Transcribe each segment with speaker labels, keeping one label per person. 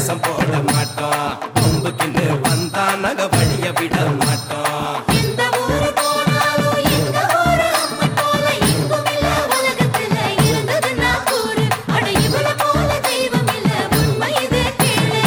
Speaker 1: வேஷம் போட மாட்டோம் பம்புக்கின்னு வந்தா நாங்க வழிய விட மாட்டோம்
Speaker 2: எந்த ஊரு போனாலும் எந்த ஊரு அம்மன் போல எங்கும் இல்ல உலகத்துல இருந்ததுன்னா கூறு அட இவள போல தெய்வம் இல்ல உண்மை இது கேளு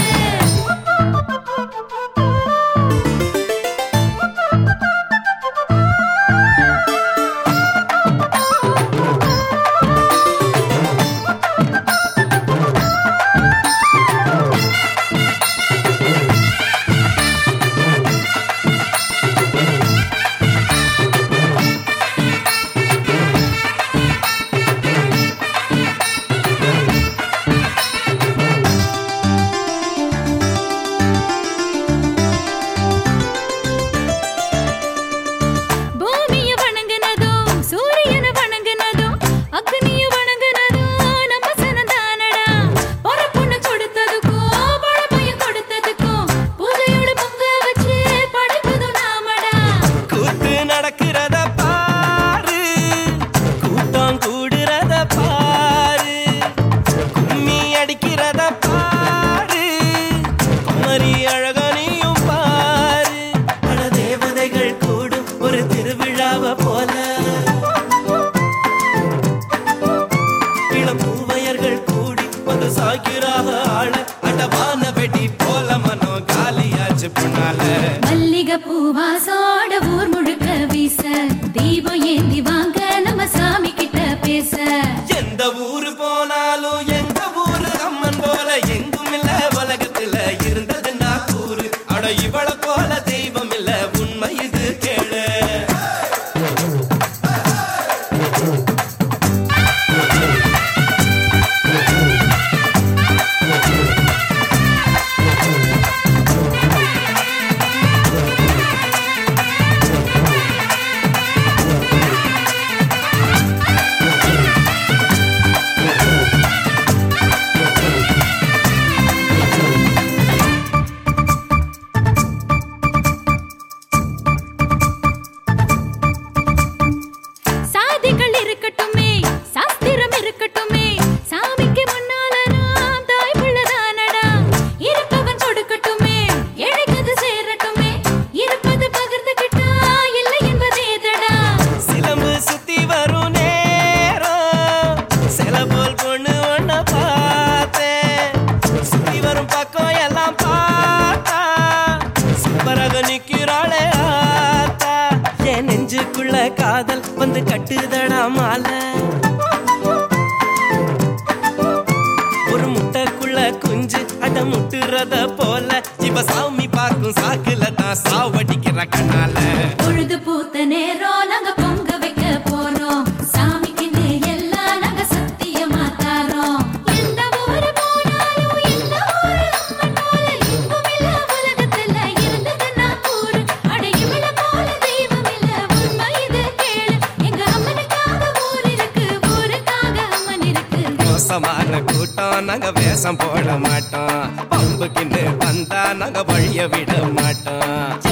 Speaker 2: பூமிய வணங்குனதும் சூரியனை வணங்குனதும் அக்னிய வணங்குனதும் நம்ம சனந்தானடா பொறப்புன்னு கொடுத்ததுக்கும் பழப்பையும் கொடுத்ததுக்கும் பூஜையோட பொங்க வச்சு படைப்பதும் நாமடா
Speaker 1: கூத்து நடக்கிறத பாரு கூட்டம் கூடுறத பாரு கும்மி அடிக்கிறத பாரு குமரி அழகனையும் பாரு பல தேவதைகள் கூடும் ஒரு திருவிழாவை போல இளம் பூவையர்கள் கூடி வந்து சாய்க்கிறாக ஆள அடவான வெடி போல மனோ காலியாச்சு பொண்ணால
Speaker 2: மல்லிகை பூவாசோட ஊர் முழுக்க வீச தீபம் ஏந்தி வாங்க நம்ம சாமி கிட்ட பேச
Speaker 1: எந்த ஊரு போனாலும் எங்க ஊரு அம்மன் போல எங்கும் இல்ல உலகத்துல இருந்தது நான் கூறு அட இவள போல தெய்வம் இல்ல உண்மை இது கேளு
Speaker 2: சாதிகள் இருக்கட்டுமே சாஸ்திரம் இருக்கட்டுமே சாமிக்கு முன்னால நாம் தாய் பிள்ளைதானடா இருப்பவன் கொடுக்கட்டுமே இழைக்கது சேரட்டுமே இருப்பது பகிர்ந்துகிட்டா இல்லை என்பதேதடா
Speaker 1: சிலம்பு சுத்தி வரும் நேரம் சில போல் பொண்ணு ஒன்ன பார்த்தேன் சுத்தி வரும் பக்கம் எல்லாம் பார்த்தா சூப்பராக நிக்கிறாளே ஆத்தா என் நெஞ்சுக்குள்ள காதல் வந்து கட்டுதடா மாலை ஒரு முட்டைக்குள்ள குஞ்சு அட முட்டுறத போல இவ சாமி பார்க்கும் சாக்குல தான் சாவடிக்கிற கண்ணால
Speaker 2: பொழுது பூத்த நேரம் நாங்க பொங்க வைக்க போறோம் சாமிக்குன்னு எல்லாம் நாங்க சத்தியமா தாரோம் எந்த ஊரு போனாலும் எந்த ஊரு அம்மன் போல எங்கும் இல்ல உலகத்துல இருந்ததுன்னா கூறு அட இவள போல தெய்வம் இல்ல உண்மை இது கேளு எங்க அம்மனுக்காக ஊர் இருக்கு ஊருக்காக அம்மன் இருக்கு
Speaker 1: மோசமான கூட்டம் நாங்க வேஷம் போட மாட்டோம் பம்புக்கின்னு வந்தா நாங்க வழிய விட மாட்டோம்